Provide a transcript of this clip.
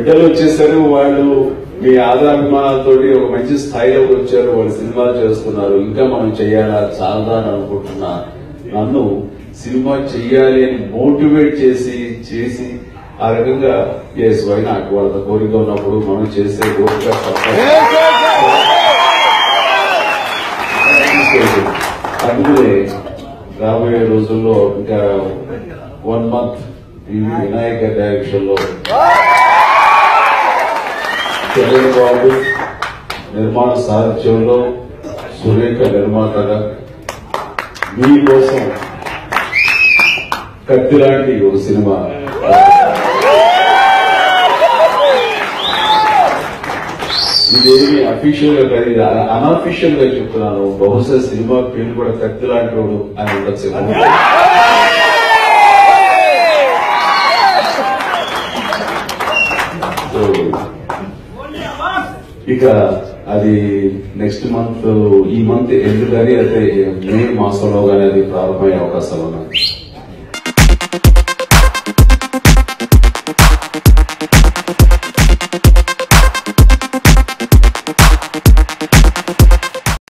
బిడ్డలు వచ్చేసరి వాళ్ళు మీ ఆదరాభిమానాలతో ఒక మంచి స్థాయిలోకి వచ్చారు వాళ్ళు సినిమాలు చేస్తున్నారు ఇంకా మనం చేయాలా చాలా అని అనుకుంటున్నా నన్ను సినిమా చెయ్యాలి అని మోటివేట్ చేసి చేసి ఆ రకంగా ఎస్ వై నాకు వాళ్ళ కోరిక ఉన్నప్పుడు మనం చేసే కోరిక అందుకనే రాబోయే రోజుల్లో ఇంకా వన్ మంత్ ఈ వినాయక డైరెక్షన్ లో చంద్రబాబు నిర్మాణ సారథ్యంలో సురేఖ నిర్మాతగా మీకోసం కత్తి లాంటి ఒక సినిమా ఇదేమి అఫీషియల్ గా కాదు ఇది అనఫీషియల్ గా చెప్తున్నాను బహుశా సినిమా పేరు కూడా కత్తి లాంటి వాడు అని ఉండొచ్చు సో, ఇక అది నెక్స్ట్ మంత్ ఈ మంత్ ఎండ్ కానీ అయితే మే మాసంలో కానీ అది ప్రారంభమయ్యే అవకాశాలు ఉన్నాయి